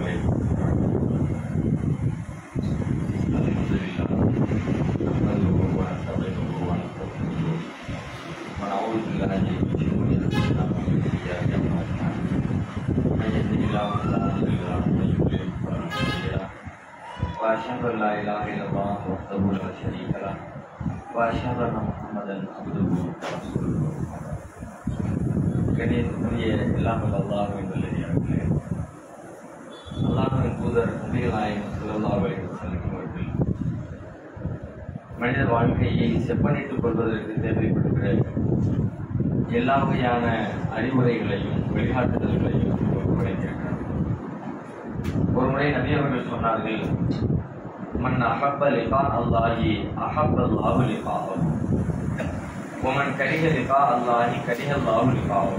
நல்லடியார்களே الحمد لله نحمده ونستعينه ونستغفره ونعوذ بالله من شرور انفسنا ومن سيئات اعمالنا من يهده الله فلا مضل له ومن يضلل فلا هادي له واشهد ان لا اله الا الله وحده لا شريك له واشهد ان محمدا عبده ورسوله கணியத்துக்குரிய இல்லாமல் அல்லாஹின் நல்லடியார்களே அல்லாஹின் தூதர் நபிகளாயின் ஸல்லல்லாஹு அலைஹி வஸல்லம் அவர்கள் மனித வாழ்க்கையை செப்பனிட்டுக் கொள்வதற்கு தேவைப்படுகிற எல்லா வகையான அறிவுரைகளையும் வழிகாட்டுதல்களையும் நமக்கு வழங்கியிருக்கிறார் ஒரு முறை நபி அவர்கள் சொன்னார்கள் மன் அஹப்ப லிகா அல்லாஹி அஹப்ப அல்லாஹு லிகாஹு ஒமன் கரிக லிகா அல்லாஹி கரிக அல்லாஹு லிகாஹு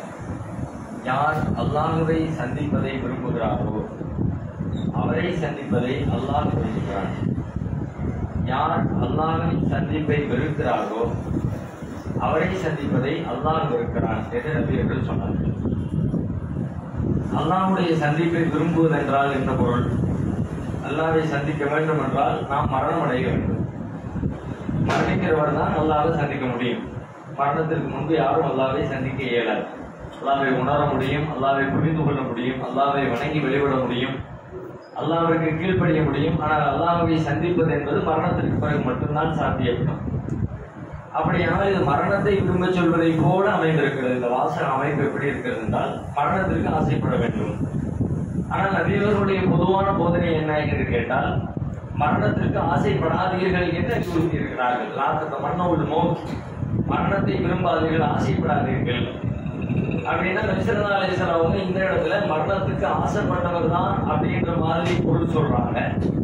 யார் அல்லாஹுவை சந்திப்பதை விரும்புகிறாரோ அவரை சந்திப்பதை அல்லாஹ் விரும்புகிறான் யார் அல்லாஹின் சந்திப்பை வெறுக்கிறாரோ அவரை சந்திப்பதை அல்லாஹ் வெறுக்கிறான் என்று நபியர்கள் சொன்னார்கள் அல்லாஹ்வுடைய சந்திப்பை விரும்புவது என்றால் என்ன பொருள் அல்லாஹ்வை சந்திக்க வேண்டும் என்றால் நாம் மரணம் அடைய வேண்டும் மரணிக்கிறவர் தான் அல்லாஹ்வை சந்திக்க முடியும் மரணத்திற்கு முன்பு யாரும் அல்லாஹ்வை சந்திக்க இயலாது அல்லாஹ்வை உணர முடியும் அல்லாஹ்வை புரிந்து கொள்ள முடியும் அல்லாஹ்வை வணங்கி வெளிவிட முடியும் அல்லாஹ்விற்கு கீழ்ப்படிய முடியும் ஆனால் அல்லாஹ்வை சந்திப்பது என்பது மரணத்திற்கு பிறகு மட்டும்தான் சாத்தியப்படும் அப்படியானால் இது மரணத்தை விரும்ப சொல்வதை போல அமைந்திருக்கிறது இந்த வாசக அமைப்பு எப்படி இருக்கிறது என்றால் மரணத்திற்கு ஆசைப்பட வேண்டும் ஆனால் நபியவர்களுடைய பொதுவான போதனை என்ன என்று கேட்டால் மரணத்திற்கு ஆசைப்படாதீர்கள் என்று கூறியிருக்கிறார்கள் லாத்தத்த மரண உள் மோத் மரணத்தை விரும்பாதீர்கள் ஆசைப்படாதீர்கள் அப்படின்னா நபிசல்லா அலிஸ்லாம் அவங்க இந்த இடத்துல மரணத்துக்கு ஆசைப்பட்டவர் தான் அப்படின்ற மாதிரி பொருள் சொல்றாங்க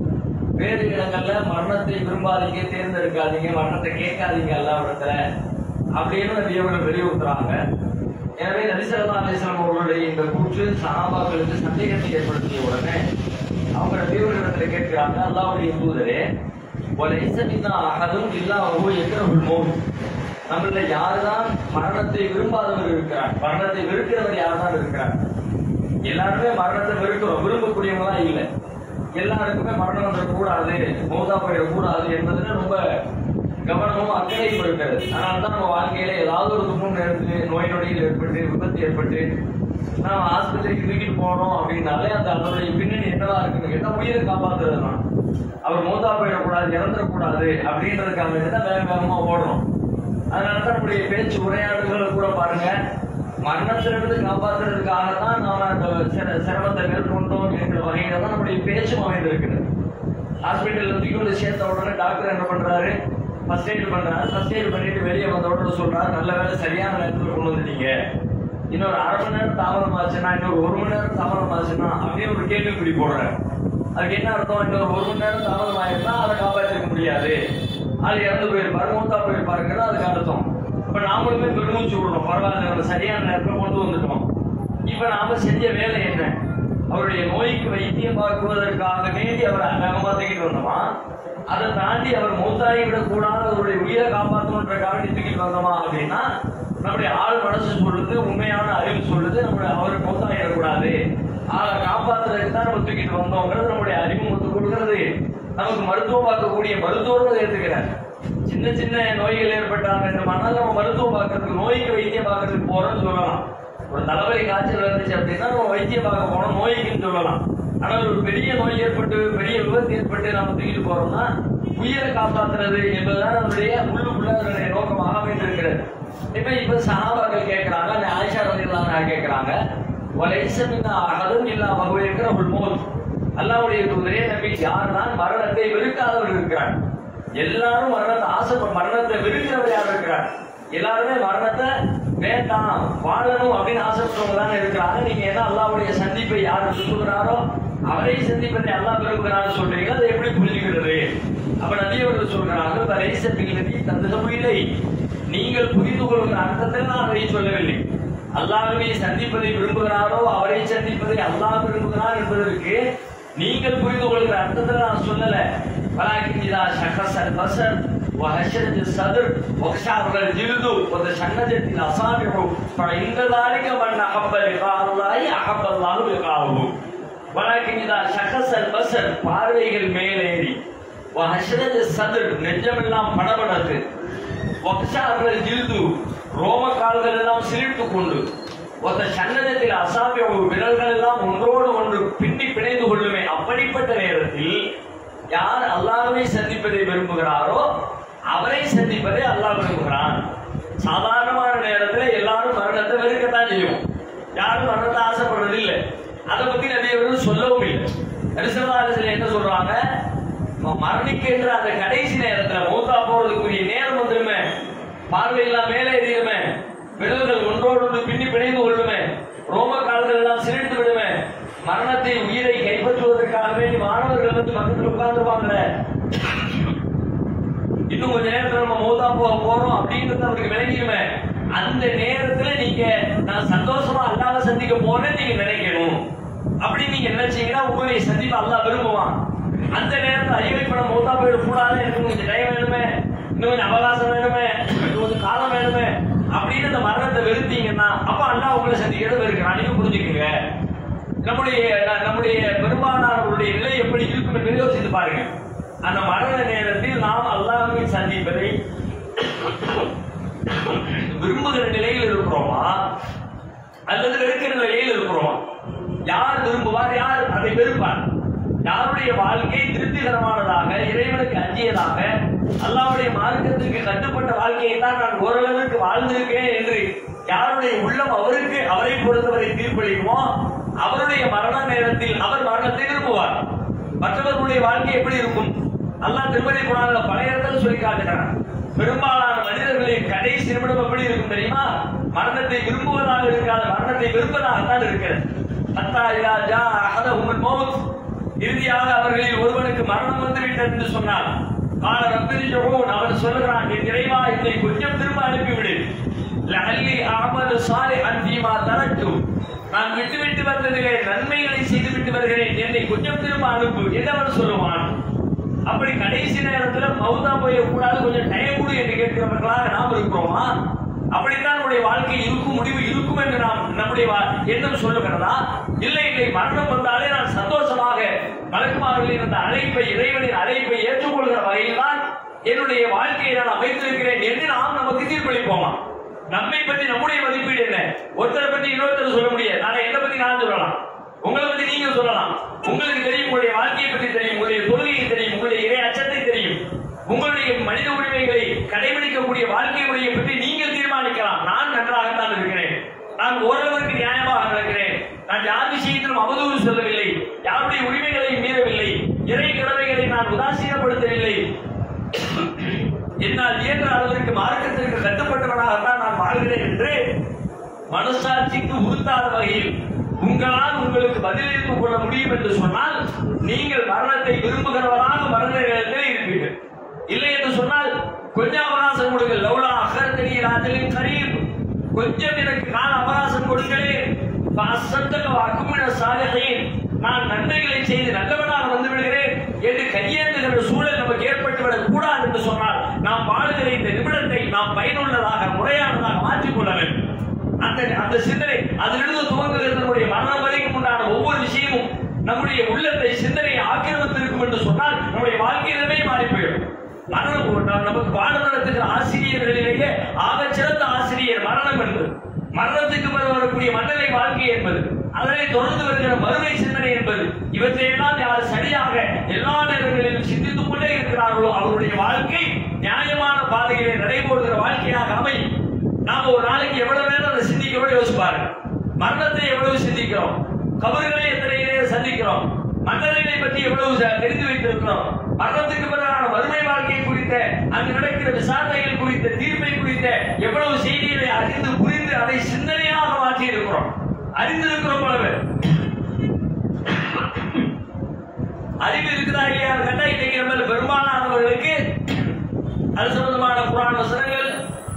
வேறு இடங்கள்ல மரணத்தை விரும்பாதீங்க தேர்ந்தெடுக்காதீங்க மரணத்தை கேட்காதீங்க அல்லாவிடத்துல அப்படின்னு நபியவர்கள் வெளியுறுத்துறாங்க எனவே நபிசல்லா அலிஸ்லாம் அவர்களுடைய இந்த கூற்று சஹாபாக்களுக்கு சந்தேகத்தை ஏற்படுத்திய உடனே அவங்க நபியவர்களிடத்துல கேட்கிறாங்க அல்லாவுடைய தூதரே ஒலைச மின்னா அகதும் இல்லா ஒவ்வொரு எக்கரகுள் மோன் நம்மள யாருதான் மரணத்தை விரும்பாதவர் இருக்கிறார் மரணத்தை வெறுக்கிறவர் யார்தான் இருக்கிறார் எல்லாருமே மரணத்தை வெறுக்கிறோம் விரும்பக்கூடியவங்களா இல்லை எல்லாருக்குமே மரணம் வந்துடக்கூடாது மௌதா போயிடக்கூடாது என்பதுல ரொம்ப கவனமும் அக்கறையும் இருக்கிறது அதனால தான் நம்ம வாழ்க்கையில ஏதாவது ஒரு துன்பம் நேர்ந்து நோய் நொடியில் ஏற்பட்டு விபத்து ஏற்பட்டு நாம ஆஸ்பத்திரிக்கு தூக்கிட்டு போனோம் அப்படின்னாலே அந்த அதனுடைய பின்னணி என்னவா இருக்குன்னு கேட்டா உயிரை காப்பாத்துறது தான் அவர் மௌதா போயிடக்கூடாது இறந்துடக்கூடாது அப்படின்றதுக்காக வேண்டி தான் வேக வேகமா ஓடுறோம் அதனால தான் நம்முடைய பேச்சு உரையாடல்களை கூட பாருங்க மரணத்திலிருந்து காப்பாற்றுறதுக்காக தான் நாம அந்த சிர- சிரமத்தை மேற்கொண்டோம் என்ற வகையில தான் நம்முடைய பேச்சும் அமைந்திருக்கிறது ஹாஸ்பிட்டல்ல தூக்கி கொண்டு சேர்த்த உடனே டாக்டர் என்ன பண்றாரு ஃபர்ஸ்ட் எய்ட் பண்றாரு ஃபர்ஸ்ட் எய்ட் பண்ணிட்டு வெளியே வந்த உடனே சொல்றாரு நல்ல வேலை சரியான நேரத்துல கொண்டு வந்துட்டீங்க இன்னொரு அரை மணி நேரம் தாமதம் ஆச்சுன்னா இன்னொரு ஒரு மணி நேரம் தாமதம் ஆச்சுன்னா அப்படியே ஒரு கேள்விக்குறி போடுறாரு அதுக்கு என்ன அர்த்தம் இன்னொரு ஒரு மணி நேரம் தாமதம் ஆயிருந்தா அதை காப்பாற்றிக்க முடியாது ஆள் இறந்து போயிருப்பாரு மூத்தா போயிருப்பாருங்கிறது அதுக்கு அர்த்தம் இப்ப நாமளுமே பெருமூச்சு விடணும் பரவாயில்ல நம்ம சரியான நேரத்துல கொண்டு வந்துட்டோம் இப்ப நாம செஞ்ச வேலை என்ன அவருடைய நோய்க்கு வைத்தியம் பார்க்குவதற்காக வேண்டி அவர் வேகமா தூக்கிட்டு வந்தோமா அதை தாண்டி அவர் மூத்தாகி விடக்கூடாது அவருடைய உயிரை காப்பாற்றணுன்றக்காக வேண்டி தூக்கிட்டு வந்தோமா அப்படின்னா நம்முடைய ஆள் மனசு சொல்லுது உண்மையான அறிவு சொல்லுது நம்மளுடைய அவர் மூத்தாகிடக்கூடாது ஆளை காப்பாத்துறதுக்கு தான் நம்ம தூக்கிட்டு வந்தோங்கிறது நம்முடைய அறிவு ஒத்து கொடுக்கிறது நமக்கு மருத்துவம் பார்க்கக்கூடிய மருத்துவரும் அதை ஏத்துக்கிறார் சின்ன சின்ன நோய்கள் ஏற்பட்டாங்க என்றால் நம்ம மருத்துவம் பார்க்கறதுக்கு நோய்க்கு வைத்தியம் பார்க்கறதுக்கு போறோம்னு சொல்லலாம் ஒரு தலைவலி காய்ச்சல் இருந்துச்சு அப்படின்னா நம்ம வைத்தியம் பார்க்க போனோம் நோய்க்குன்னு சொல்லலாம் ஆனால் ஒரு பெரிய நோய் ஏற்பட்டு பெரிய விபத்து ஏற்பட்டு நம்ம தூக்கிட்டு போறோம்னா உயிரை காப்பாத்துறது என்பதுதான் நம்முடைய உள்ளுக்குள்ள அதனுடைய நோக்கமாக அமைந்திருக்கிறது இப்ப இப்ப சஹாபாக்கள் கேட்கிறாங்க அந்த ஆயிஷா ரலியல்லாஹு கேட்கிறாங்க வலைசமின்னா அகதும் இல்லா வகுவிருக்கிற உள்மோல் அல்லாவுடைய தூதரே நபி யார்தான் மரணத்தை வெறுக்காதவர் இருக்கிறார் எல்லாரும் மரணத்தை ஆசை மரணத்தை வெறுக்கிறவர் யார் இருக்கிறார் எல்லாருமே மரணத்தை வேண்டாம் வாழணும் அப்படின்னு ஆசைப்படுறவங்க தானே இருக்கிறாங்க நீங்க என்ன அல்லாவுடைய சந்திப்பை யார் விரும்புகிறாரோ அவரை சந்திப்பதை அல்லாஹ் விரும்புகிறான்னு சொல்றீங்க அதை எப்படி புரிஞ்சுக்கிறது அப்ப நபி அவர்கள் சொல்கிறாங்க வரைசப்பில் தந்தகம் இல்லை நீங்கள் புரிந்து கொள்கிற அர்த்தத்தில் நான் அதை சொல்லவில்லை அல்லாஹ்வை சந்திப்பதை விரும்புகிறாரோ அவரை சந்திப்பதை அல்லாஹ் விரும்புகிறார் என்பதற்கு நீங்கள் புரிந்து கொள்கிற அர்த்தத்தில் நான் சொல்லல ولكن إذا شخص البصر وهشرت الصدر وخشعر الجلد وتشنجت الأصابع فعند ذلك من أحب لقاء الله أحب الله لقاءه ولكن இதா ஷகசல் பசர் பார்வைகள் மேலேறி வஹஷரஜ சதுர் நெஞ்சமெல்லாம் படபடத்து வக்ஷார்கள் ஜில்து ரோம கால்கள் எல்லாம் சிலிர்த்து கொண்டு ஒத்த சன்னதத்தில் அசாமிய விரல்கள் எல்லாம் ஒன்றோடு ஒன்று பின்னி பிணைந்து கொள்ளுமே அப்படிப்பட்ட நேரத்தில் யார் அல்லாஹ்வை சந்திப்பதை விரும்புகிறாரோ அவரை சந்திப்பதை அல்லாஹ் விரும்புகிறான் சாதாரணமான நேரத்தில் எல்லாரும் மரணத்தை வெறுக்கத்தான் செய்யும் யாரும் மரணத்தை ஆசைப்படுறது இல்லை அதை பத்தி நிறைய பேர் சொல்லவும் இல்லை நரிசனதாரத்தில் என்ன சொல்றாங்க ம- மரணிக்கின்ற அந்த கடைசி நேரத்துல மூத்தா போறதுக்குரிய நேரம் வந்துருமே பார்வையெல்லாம் மேலே எரியுமே விரல்கள் ஒன்றோடு ஒன்று பின்னி பிணைந்து கொள்ளுமே ரோம கால்கள் எல்லாம் சிரித்து விடுமே மரணத்தை உயிரை கைப்பற்றுவதற்காக வேண்டி மாணவர்கள் வந்து பக்கத்தில் உட்கார்ந்துருவாங்களே இன்னும் கொஞ்ச நேரத்துல நம்ம மௌதா போக போறோம் அப்படின்றது அவருக்கு விளங்கிடுமே அந்த நேரத்துல நீங்க நான் சந்தோஷமா அல்லாஹ் சந்திக்க போறேன்னு நீங்க நினைக்கணும் அப்படி நீங்க நினைச்சீங்கன்னா உங்களை சந்திப்பு அல்லாஹ் விரும்புவான் அந்த நேரத்துல ஐயோ இப்ப நம்ம மௌதா போயிட கூடாது எனக்கு கொஞ்சம் டைம் வேணுமே இன்னும் கொஞ்சம் அவகாசம் வேணுமே இன்னும் கொஞ்சம் காலம் வேணுமே அப்படின்னு அந்த மரணத்தை வெறுத்தீங்கன்னா அப்ப அல்லாஹ் உங்களை சந்திக்கிறத வெறுக்கிறான் நீங்க புரிஞ்சுக்கங்க நம்முடைய நம்முடைய பெரும்பாலானவருடைய நிலை எப்படி இருக்கும் என்று யோசித்து பாருங்க அந்த மரண நேரத்தில் நாம் அல்லாஹ்வை சந்திப்பதை விரும்புகிற நிலையில் இருக்கிறோமா அல்லது வெறுக்கிற நிலையில் இருக்கிறோமா யார் விரும்புவார் யார் அதை வெறுப்பார் யாருடைய வாழ்க்கை திருப்திகரமானதாக இறைவனுக்கு அஞ்சியதாக அல்லாஹ்வுடைய மார்க்கத்திற்கு கட்டுப்பட்ட வாழ்க்கையை தான் நான் ஓரளவிற்கு வாழ்ந்திருக்கேன் என்று யாருடைய உள்ளம் அவருக்கு அவரை பொறுத்தவரை தீர்ப்பளிக்குமோ அவருடைய மரண நேரத்தில் அவர் மரணத்தை விரும்புவார் மற்றவர்களுடைய வாழ்க்கை எப்படி இருக்கும் அல்லாஹ் திருமதி குரான்ல பல இடத்துல சொல்லி காட்டுகிறான் பெரும்பாலான மனிதர்களின் கடைசி நிமிடம் எப்படி இருக்கும் தெரியுமா மரணத்தை விரும்புவதாக இருக்காது மரணத்தை விரும்புவதாகத்தான் இருக்கிறது அத்தா இதா ஜா அஹத உங்கள் மௌத் இறுதியாக அவர்களில் ஒருவனுக்கு மரணம் வந்துவிட்டது என்று சொன்னார் கால ரப்பில் ஜோன் அவன் சொல்லுகிறான் என் இறைவா என்னை கொஞ்சம் திரும்ப அனுப்பிவிடு லஅல்லி அமலு சாலிஹன் ஃபீமா தரட்டு நான் விட்டு விட்டு வந்ததிலே நன்மைகளை செய்து விட்டு வருகிறேன் என்னை கொஞ்சம் திரும்ப அனுப்பு என்று அவன் சொல்லுவான் அப்படி கடைசி நேரத்துல மௌதா போய கூடாது கொஞ்சம் டைம் கொடு என்று கேட்கிறவர்களாக நாம் இருக்கிறோமா அப்படித்தான் நம்முடைய வாழ்க்கை இருக்கும் முடிவு இருக்கும் என்று நாம் நம்முடைய வா- எண்ணம் சொல்லுகிறதா இல்லை இல்லை மரணம் வந்தாலே நான் சந்தோஷமாக மலக்குமார்களின் அந்த அழைப்பை இறைவனின் அழைப்பை ஏற்றுக்கொள்கிற வகையில் தான் என்னுடைய வாழ்க்கையை நான் அமைத்திருக்கிறேன் என்று நாம் நமக்கு தீர்ப்பளிப்போமா நம்மை பற்றி நம்முடைய மதிப்பீடு என்ன ஒருத்தரை பற்றி இன்னொருத்தர் சொல்ல முடியாது நான் என்னை பத்தி நான் சொல்லலாம் உங்களை பத்தி நீங்க சொல்லலாம் உங்களுக்கு தெரியும் உங்களுடைய வாழ்க்கையை பற்றி தெரியும் உங்களுடைய தொழுகையை தெரியும் உங்களுடைய இறை அச்சத்தை தெரியும் உங்களுடைய மனித உரிமைகளை கடைபிடிக்கக்கூடிய வாழ்க்கை முறையை பற்றி நீங்கள் தீர்மானிக்கலாம் நான் நன்றாகத்தான் இருக்கிறேன் நான் ஓரளவுக்கு நியாயமாக நடக்கிறேன் நான் யார் விஷயத்திலும் அவதூறு சொல்லவில்லை யாருடைய உரிமைகளை மீறவில்லை இறை கடமைகளை நான் உதாசீனப்படுத்தவில்லை என்னால் இயன்ற அளவிற்கு மார்க்கத்திற்கு கட்டுப்பட்டவனாகத்தான் நான் வாழ்கிறேன் என்று மனசாட்சிக்கு உறுத்தாத வகையில் உங்களால் உங்களுக்கு பதிலளித்து கொள்ள முடியும் என்று சொன்னால் நீங்கள் மரணத்தை விரும்புகிறவராக மரண நேரத்தில் இருப்பீர்கள் இல்லை என்று சொன்னால் கொஞ்சம் அவகாசம் கொடுங்கள் லவுலா அகர்தனி ராஜலின் கரீம் கொஞ்சம் எனக்கு கால அவகாசம் கொடுங்களே அசத்தக அக்குமிட சாதகையின் நான் நன்மைகளை செய்து நல்லவனாக வந்து விடுகிறேன் என்று கையேந்துகிற சூழல் நமக்கு ஏற்பட்டுவிடக் கூடாது என்று சொன்னால் நாம் வாழுகிற இந்த நிமிடத்தை நாம் பயனுள்ளதாக முறையானதாக மாற்றிக்கொள்ள வேண்டும் அந்த அந்த சிந்தனை அதிலிருந்து துவங்குகிறது நம்முடைய மரணம் வரைக்கும் உண்டான ஒவ்வொரு விஷயமும் நம்முடைய உள்ளத்தை சிந்தனையை ஆக்கிரமித்திருக்கும் என்று சொன்னால் நம்முடைய வாழ்க்கையிலுமே மாறி போயிடும் மரணம் நம்- நமக்கு பாடம் நடத்துகிற ஆசிரியர்களிலேயே ஆகச் சிறந்த ஆசிரியர் மரணம் என்பது மரணத்துக்கு பிறகு வரக்கூடிய மன்னரை வாழ்க்கை என்பது அதனை தொடர்ந்து வருகிற மறுமை சிந்தனை என்பது இவற்றையெல்லாம் யார் சரியாக எல்லா நேரங்களிலும் சிந்தித்துக் கொண்டே இருக்கிறார்களோ அவருடைய வாழ்க்கை நியாயமான பாதையிலே நடைபோடுகிற வாழ்க்கையாக அமையும் நாம ஒரு நாளைக்கு எவ்வளவு நேரம் அதை சிந்திக்கிறோம் யோசிப்பாரு மரணத்தை எவ்வளவு சிந்திக்கிறோம் கபர்களை எத்தனை நேரம் சந்திக்கிறோம் மன்னர்களை பற்றி எவ்வளவு ச- தெரிந்து வைத்திருக்கிறோம் மரணத்துக்கு பிறகான வறுமை வாழ்க்கை குறித்த அங்கு நடக்கிற விசாரணைகள் குறித்த தீர்ப்பை குறித்த எவ்வளவு செய்திகளை அறிந்து புரிந்து அதை சிந்தனையாக மாற்றி இருக்கிறோம் அறிந்திருக்கிறோம் அளவு அறிவு இருக்குதா இல்லையா கேட்டா இன்னைக்கு நம்ம பெரும்பாலானவர்களுக்கு அது சம்பந்தமான குரான் வசனங்கள்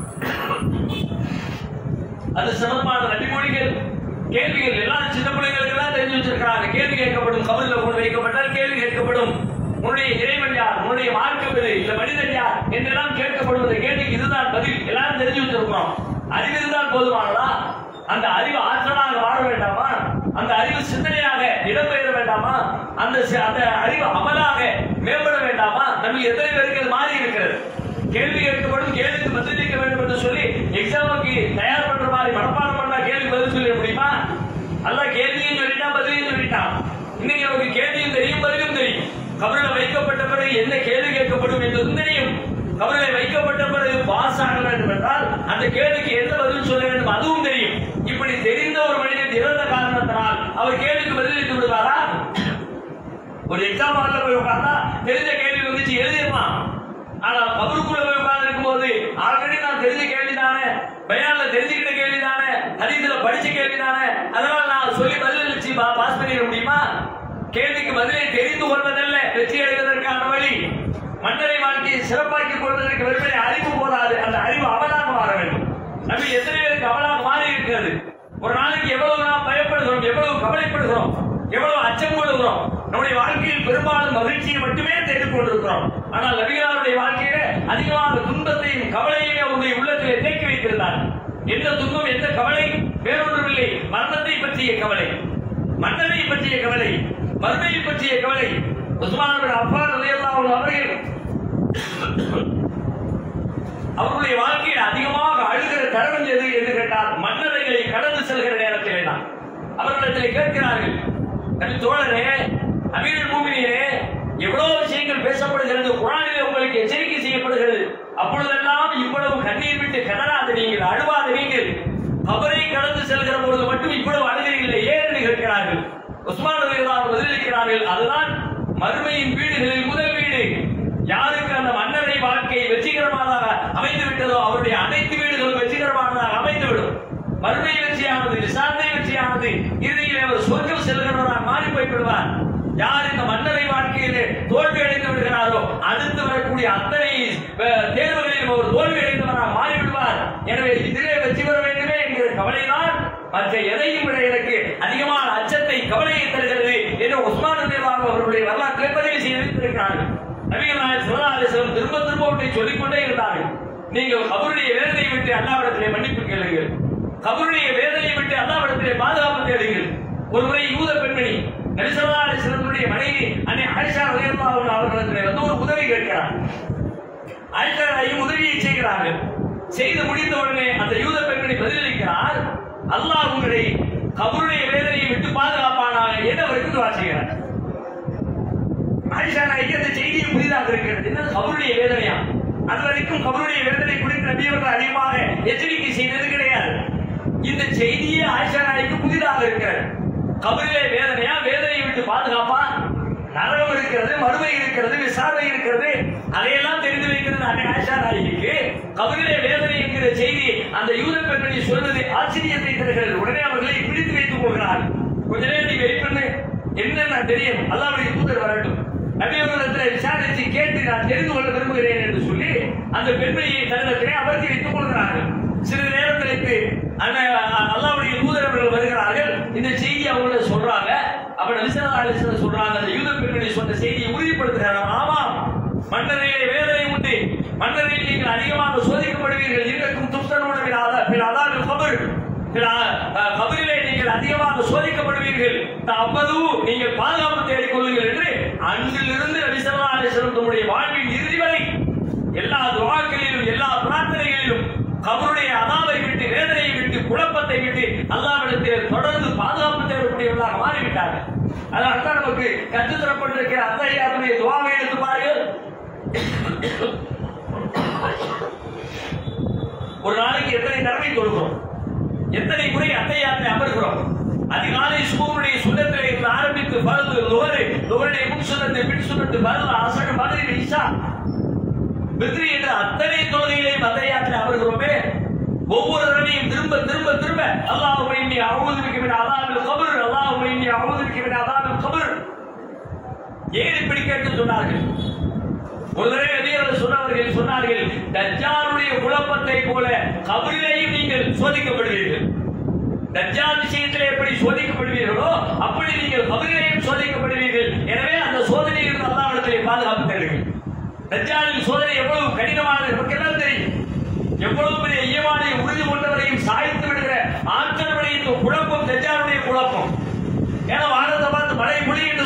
அது சம்பந்தமான நபிமொழிகள் கேள்விகள் எல்லாம் சின்ன பிள்ளைங்களுக்கு எல்லாம் தெரிஞ்சு வச்சிருக்கிறாங்க கேள்வி கேட்கப்படும் கபர்ல கொண்டு வைக்கப்பட்டால் கேள்வி கேட்கப்படும் உன்னுடைய இறைவன் யார் உன்னுடைய மார்க்கம் எது இந்த மனிதன் யார் என்றெல்லாம் கேட்கப்படுவது கேள்விக்கு இதுதான் பதில் எல்லாரும் தெரிஞ்சு வச்சிருக்கிறோம் அறிவு இருந்தால் போதுமானதா அந்த அறிவு ஆற்றலாக வாழ வேண்டாமா அந்த அறிவு சிந்தனையாக இடம்பெயர வேண்டாமா வேண்டாமா அந்த சி- அந்த அறிவு அமலாக மேம்பட வேண்டாமா நம்ம எத்தனை பேருக்கு அது மாறி இருக்கிறது கேள்வி கேட்கப்படும் கேள்விக்கு பதிலளிக்க வேண்டும் என்று சொல்லி எக்ஸாமுக்கு தயார் பண்ற மாதிரி மனப்பாடம் பண்ணா கேள்வி பதில் சொல்ல முடியுமா அல்லாஹ் கேள்வியும் சொல்லிட்டான் பதிலையும் சொல்லிட்டான் இன்னைக்கு நமக்கு கேள்வியும் தெரியும் பதிலும் தெரியும் கபரில் வைக்கப்பட்ட பிறகு என்ன கேள்வி கேட்கப்படும் என்பதும் தெரியும் கபரில் வைக்கப்பட்ட பிறகு பாஸ் ஆக வேண்டும் என்றால் அந்த கேள்விக்கு என்ன பதில் சொல்ல வேண்டும் அதுவும் தெரியும் இப்படி தெரிந்த ஒரு மனிதன் இறந்த காரணத்தினால் அவர் கேள்விக்கு பதிலளித்து விடுவாரா ஒரு எக்ஸாம் ஹால்ல போய் உட்கார்ந்தா தெரிஞ்ச கேள்வி வந்துச்சு எழுதிடலாம் ஆனா கபருக்குள்ள போய் உட்கார்ந்து இருக்கும்போது ஆல்ரெடி நான் தெரிஞ்ச கேள்வி தானே பயான்ல தெரிஞ்சுக்கிட்ட கேள்வி தானே ஹதீஸ்ல படிச்ச கேள்வி தானே அதனால நான் சொல்லி பதிலளிச்சு பா- பாஸ் பண்ணிட முடியுமா கேள்விக்கு பதிலை தெரிந்து கொள்வதல்ல வெற்றி அடைவதற்கான வழி மன்னரை வாழ்க்கையை சிறப்பாக்கிக் கொள்வதற்கு வெறுமனே அறிவு போதாது அந்த அறிவு அவலாக மாற வேண்டும் நபி எத்தனை பேருக்கு அவலாக மாறி இருக்கிறது ஒரு நாளைக்கு எவ்வளவு நாம் பயப்படுகிறோம் எவ்வளவு கவலைப்படுகிறோம் எவ்வளவு அச்சம் கொள்கிறோம் நம்முடைய வாழ்க்கையில் பெரும்பாலும் மகிழ்ச்சியை மட்டுமே தேடிக் கொண்டிருக்கிறோம் ஆனால் நபிகளாருடைய வாழ்க்கையில அதிகமான துன்பத்தையும் கவலையுமே அவருடைய உள்ளத்திலே தேக்கி வைத்திருந்தார் எந்த துன்பம் எந்த கவலை வேறொன்றுமில்லை மரணத்தை பற்றிய கவலை மன்னரை பற்றிய கவலை மறுமையை பற்றிய கவலை உஸ்மான் பின் அஃபான் ரலியல்லாஹு அன்ஹு அவர்கள் அவர்களுடைய வாழ்க்கையில் அதிகமாக அழுகிற தருணம் எது என்று கேட்டால் மன்னரைகளை கடந்து செல்கிற நேரத்திலே தான் அவர்களிடத்தில் கேட்கிறார்கள் நபி தோழரே அமீருல் மூமினியே எவ்வளவு விஷயங்கள் பேசப்படுகிறது குரானிலே உங்களுக்கு எச்சரிக்கை செய்யப்படுகிறது அப்பொழுதெல்லாம் இவ்வளவு கண்ணீர் விட்டு கதறாத நீங்கள் அழுவாத நீங்கள் கபரை கடந்து செல்கிற பொழுது மட்டும் இவ்வளவு அழுகிறீர்கள் ஏன் என்று கேட்கிறார்கள் உஸ்மான் ரலியல்லாஹு அன்ஹு பதிலளிக்கிறார்கள் அதுதான் மறுமையின் வீடுகளில் முதல் வீடு யாருக்கு அந்த மன்னரை வாழ்க்கை வெற்றிகரமானதாக அமைந்து விட்டதோ அவருடைய அனைத்து வீடுகளும் வெற்றிகரமானதாக அமைந்துவிடும் மறுமை வெற்றியானது விசாரணை வெற்றியானது இறுதியில் அவர் சொர்க்கம் செல்கிறவராக மாறி போய் விடுவார் யார் இந்த மன்னரை வாழ்க்கையிலே தோல்வி அடைந்து விடுகிறாரோ அடுத்து வரக்கூடிய அத்தனை அஹ், தேர்வுகளிலும் அவர் தோல்வி அடைந்தவராக மாறி விடுவார் எனவே இதிலே வெற்றி பெற வேண்டுமே என்கிற கவலைதான் மற்ற எதையும் விட எனக்கு அதிகமான அச்சத்தை கவலையை தருகிறது என்று உஸ்மான் ரலியல்லாஹு அவர்களுடைய வரலாற்றை பதிவு செய்து வைத்திருக்கிறார்கள் நபிகள் நாயகம் ஸல்லல்லாஹு அலைஹி வஸல்லம் திரும்ப திரும்ப ஒன்றை சொல்லிக் கொண்டே இருந்தார்கள் நீங்கள் கபருடைய வேதனையை விட்டு அல்லாவிடத்திலே மன்னிப்பு கேளுங்கள் கபருடைய வேதனையை விட்டு அல்லாவிடத்திலே பாதுகாப்பு தேடுங்கள் ஒரு முறை யூத பெண்மணி நபி ஸல்லல்லாஹு அலைஹி வஸல்லமுடைய மனைவி அன்னை ஆயிஷா ரலியல்லாஹு அன்ஹா அவர்களிடத்திலே வந்து ஒரு உதவி கேட்கிறார் ஆயிஷா நாயகி உதவியை செய்கிறார்கள் செய்து முடிந்த உடனே அந்த யூத பெண்மணி பதிலளிக்கிறார் அல்லாஹ் உங்களை கபருடைய வேதனையை விட்டு பாதுகாப்பானாக என்று அவருக்கு துவா செய்கிறார் ஆயிஷா நாயகி அந்த செய்தியை புதிதாக இருக்கிறது என்ன கபருடைய வேதனையா அது வரைக்கும் கபருடைய வேதனை குறித்து நபியவர்கள் அதிகமாக எச்சரிக்கை செய்தது கிடையாது இந்த செய்தியே ஆயிஷா நாயகி புதிதாக இருக்கிறது கபரிலே வேதனையா வேதனையை விட்டு பாதுகாப்பா நரகம் இருக்கிறது மறுமை இருக்கிறது விசாரணை இருக்கிறது அதையெல்லாம் தெரிந்து வைக்கிறது அன்னை ஆயிஷா நாயகிக்கு கபரிலே வேதனை என்கிற செய்தி அந்த யூத பெண்மணி சொல்வது ஆச்சரியத்தை தருகிறது உடனே அவர்களை பிடித்து வைத்துக் கொள்கிறார் கொஞ்ச நேரம் நீ வெயிட் பண்ணு என்ன நான் தெரியும் அல்லாவுடைய தூதர் வரட்டும் நபியவர்களிடத்தில் விசாரித்து கேட்டு நான் தெரிந்து கொள்ள விரும்புகிறேன் என்று சொல்லி அந்த பெண்மணியை தன்னிடத்திலே அமர்த்தி வைத்துக் கொள்கிறார்கள் சிறிது நேரம் கழித்து அந்த அல்லாவுடைய தூதர் அவர்கள் வருகிறார்கள் இந்த செய்தி அவங்கள சொல்றாங்க அப்ப நபிசல்லா அலிஸ்லாம் சொல்றாங்க அந்த யூத பெண்மணி சொன்ன செய்தியை உறுதிப்படுத்துகிறார் ஆமாம் மன்னரையிலே வேதனை உண்டு மன்னரையில் நீங்கள் அதிகமாக சோதிக்கப்படுவீர்கள் இருக்கும் துப்தனோடு அதாவது கபர் கபரிலே நீங்கள் அதிகமாக சோதிக்கப்படுவீர்கள் அவ்வளவு நீங்கள் பாதுகாப்பு தேடிக் கொள்ளுங்கள் என்று அன்றிலிருந்து நபிசல்லா அலிஸ்லாம் தம்முடைய வாழ்வின் இறுதி வரை எல்லா துவாக்களிலும் எல்லா பிரார்த்தனைகளிலும் கபருடைய அதாவை விட்டு வேதனையை விட்டு குழப்பத்தை விட்டு அல்லாவிடத்தில் தொடர்ந்து பாதுகாப்பு தேடக்கூடியவர்களாக மாறிவிட்டார்கள் அதனால தான் நமக்கு கற்றுத்தரப்பட்டிருக்கிற அத்தையாருடைய துவாவை எடுத்து பாருங்கள் ஒரு நாளைக்கு எத்தனை தடவை தொழுகிறோம் எத்தனை முறை அத்தையாத்தை அமர்கிறோம் அதிகாலை சுபமுடைய சுண்ணத்திலே இருந்து ஆரம்பித்து பருது நுகரு நுகருடைய முன் சுண்ணத்தை பின் சுண்ணத்து பருது அசக மாதிரி இஷா வெற்றி என்ற அத்தனை தொழுகைகளையும் அத்தையாற்றில் அமர்கிறோமே ஒவ்வொரு தடவையும் திரும்ப திரும்ப திரும்ப அல்லாஹ் இன்னி அவுதுக்கு விட அல்லாஹில் கபர் அல்லாஹ் இன்னி அவுதுக்கு விட அல்லாஹில் கபர் ஏன் இப்படி கேட்டு சொன்னார்கள் ஒரு தடவை நபியர்கள் சொன்னவர்கள் சொன்னார்கள் தஜ்ஜாலுடைய குழப்பத்தை போல கபரிலேயும் நீங்கள் சோதிக்கப்படுவீர்கள் தஜ்ஜால் விஷயத்தில் எப்படி சோதிக்கப்படுவீர்களோ அப்படி நீங்கள் கபரிலேயும் சோதிக்கப்படுவீர்கள் எனவே அந்த சோதனையில் அல்லாவிடத்திலே பாதுகாப்பு தருவீர்கள் தஜ்ஜாலின் சோதனை எவ்வளவு கடினமானது நமக்கெல்லாம் தெரியும் எவ்வளவு பெரிய ஈமானை உறுதி கொண்டவரையும் சாய்த்து விடுகிற ஆற்றல் விளையும் குழப்பம் தஜ்ஜாலுடைய குழப்பம் ஏன்னா வானத்தை பார்த்து மழை பொழி என்று